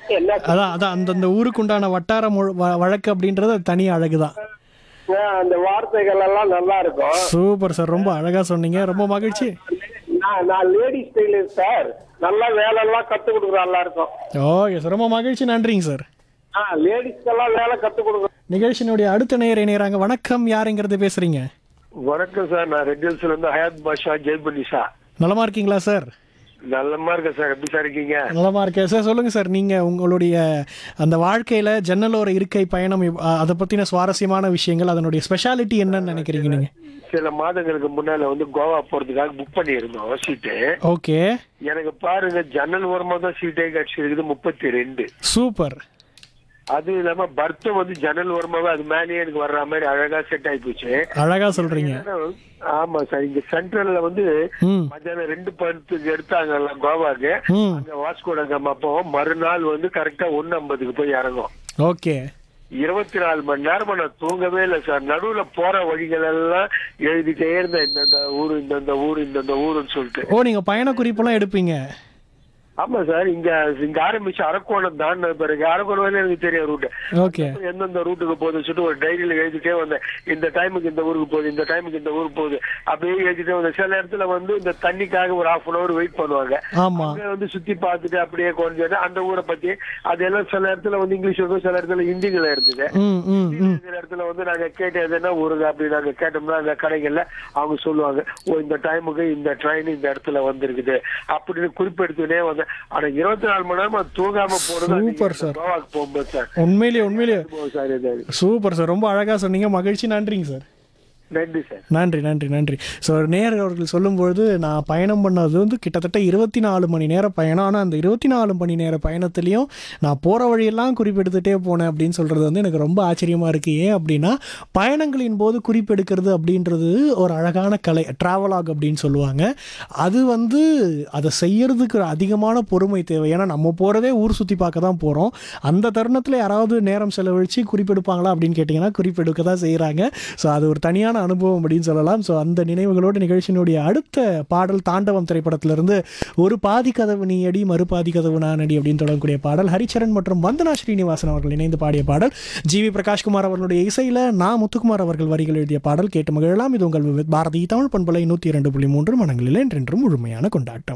என்ன அதான் அதான் அந்தந்த ஊருக்கு உண்டான வட்டார மொழ- வ- வழக்கு அப்படின்றது அது தனி அழகு தான் ஆ, அந்த வார்த்தைகள் எல்லாம் நல்லா இருக்கும் சூப்பர் சார் ரொம்ப அழகா சொன்னீங்க ரொம்ப மகிழ்ச்சி நான் நான் லேடிஸ் டெய்லர் சார் நல்லா வேலை எல்லாம் கத்து கொடுக்குறேன் எல்லாருக்கும் ஓகே சார் ரொம்ப மகிழ்ச்சி நன்றிங்க சார் ஆ லேடிஸ்க்கெல்லாம் வேலை கத்து கொடுக்குறேன் நிகழ்ச்சியினுடைய அடுத்த நேயர் இணையறாங்க வணக்கம் யாருங்கிறது பேசுறீங்க வணக்கம் சார் நான் ரெட் ஹில்ஸ்ல இருந்து ஹயாத் பாஷா ஜெய்புனிஷா நலமா இருக்கீங்களா சார் நல்லமா இருக்கேன் சார் எப்படி சார் இருக்கீங்க நலமா இருக்கேன் சார் சொல்லுங்க சார் நீங்க உங்களுடைய அந்த வாழ்க்கையில ஜன்னலோர இருக்கை பயணம் இவ்- அ- அதை பத்தின சுவாரஸ்யமான விஷயங்கள் அதனுடைய ஸ்பெஷாலிட்டி என்னன்னு நினைக்கிறீங்க நீங்க சில மாதங்களுக்கு முன்னால வந்து கோவா போறதுக்காக புக் பண்ணியிருந்தோம் சீட்டு ஓகே எனக்கு பாருங்க ஜன்னல் ஓரமா தான் சீட்டே கிடைச்சிருக்குது முப்பத்தி ரெண்டு சூப்பர் அதுவும் இல்லாம பர்த்தம் வந்து ஜன்னல் ஓரமாவே அது மேலேயே எனக்கு வர்ற மாதிரி அழகா செட் ஆகி போச்சு அழகா சொல்றீங்க ஆமா சார் இங்க சென்ட்ரல்ல வந்து ம் மத்தியானம் ரெண்டு பத்துக்கு எடுத்தாங்கல்ல கோவாக்கு ம் அங்க வாஸ்கோட கம்மா போவோம் மறுநாள் வந்து கரெக்டா ஒன்னு ஐம்பதுக்கு போய் இறங்கும் ஓகே இருபத்தி நாலு மணி நேரமா நான் தூங்கவே இல்லை சார் நடுவுல போற வழிகள் எல்லாம் எழுதிட்டே இருந்தேன் இந்தந்த ஊரு இந்தந்த ஊரு இந்தந்த ஊருன்னு சொல்லிட்டு ஓ நீங்க பயண குறிப்பெல்லாம் எடுப்பீங்க ஆமா சார் இங்க இங்க ஆரம்பிச்சு அரக்கோணம் தாண்டின பிறகு அரக்கோணம் வரையும் எனக்கு தெரியும் ரூட் ஓகே எந்தெந்த ரூட்டுக்கு போகுதுன்னு சொல்லிட்டு ஒரு டைரியில எழுதிட்டே வந்தேன் இந்த டைமுக்கு இந்த ஊருக்கு போகுது இந்த டைமுக்கு இந்த ஊருக்கு போகுது அப்படியே எழுதிட்டே வந்தேன் சில இடத்துல வந்து இந்த தண்ணிக்காக ஒரு ஹாஃப் அன் அவர் வெயிட் பண்ணுவாங்க ஆமா அங்க வந்து சுத்தி பார்த்துட்டு அப்படியே கொஞ்சம் அந்த ஊரை பத்தி அதெல்லாம் சில இடத்துல வந்து இங்கிலீஷ் இருக்கும் சில இடத்துல ஹிந்தில இருந்தது ம் ம் ம் சில இடத்துல வந்து நாங்க கேட்டு எதுனா ஊருக்கு அப்படி நாங்க கேட்டோம்னா அந்த கடைகள்ல அவங்க சொல்லுவாங்க ஓ இந்த டைமுக்கு இந்த ட்ரெயின் இந்த இடத்துல வந்திருக்குது அப்படின்னு குறிப்பெடுத்துனே வந்தேன் ஆனா இருபத்தி நாலு மணி நேரமா தூங்காம போறது அது Super, இந்த கோவாக்கு போகும்போது சார் உண்மையிலேயே உண்மையிலேயே அனுபவம் சார் இது சூப்பர் சார் ரொம்ப அழகா சொன்னீங்க மகிழ்ச்சி நன்றிங்க சார் நன்றி சார் நன்றி நன்றி நன்றி ஸோ நேர் அவர்கள் சொல்லும்பொழுது நான் பயணம் பண்ணது வந்து கிட்டத்தட்ட இருபத்தி நாலு மணி நேர பயணம் ஆனால் அந்த இருபத்தி நாலு மணி நேர பயணத்துலேயும் நான் போகிற வழியெல்லாம் குறிப்பெடுத்துகிட்டே போனேன் அப்படின்னு சொல்கிறது வந்து எனக்கு ரொம்ப ஆச்சரியமாக இருக்குது ஏன் அப்படின்னா பயணங்களின் போது குறிப்பெடுக்கிறது அப்படின்றது ஒரு அழகான கலை ட்ராவலாக் அப்படின்னு சொல்லுவாங்க அது வந்து அதை செய்யறதுக்கு அதிகமான பொறுமை தேவை ஏன்னா நம்ம போகிறதே ஊர் சுற்றி பார்க்க தான் போகிறோம் அந்த தருணத்தில் யாராவது நேரம் செலவழித்து குறிப்பெடுப்பாங்களா அப்படின்னு கேட்டிங்கன்னா குறிப்பெடுக்க தான் செய்கிறாங்க ஸோ அது ஒரு தனியான அனுபவம் அப்படின்னு சொல்லலாம் ஸோ அந்த நினைவுகளோடு நிகழ்ச்சியினுடைய அடுத்த பாடல் தாண்டவம் திரைப்படத்திலிருந்து ஒரு பாதி கதவு நீ அடி மறுபாதி கதவு நான் அடி அப்படின்னு தொடங்கக்கூடிய பாடல் ஹரிச்சரன் மற்றும் வந்தனா ஸ்ரீனிவாசன் அவர்கள் இணைந்து பாடிய பாடல் ஜி வி பிரகாஷ்குமார் அவர்களுடைய இசையில் நான் முத்துக்குமார் அவர்கள் வரிகள் எழுதிய பாடல் கேட்டு மகிழலாம் இது உங்கள் பாரதி தமிழ் பண்பலை நூற்றி இரண்டு புள்ளி மூன்று மனங்களில் என்றென்றும் முழுமையான கொண்டாட்டம்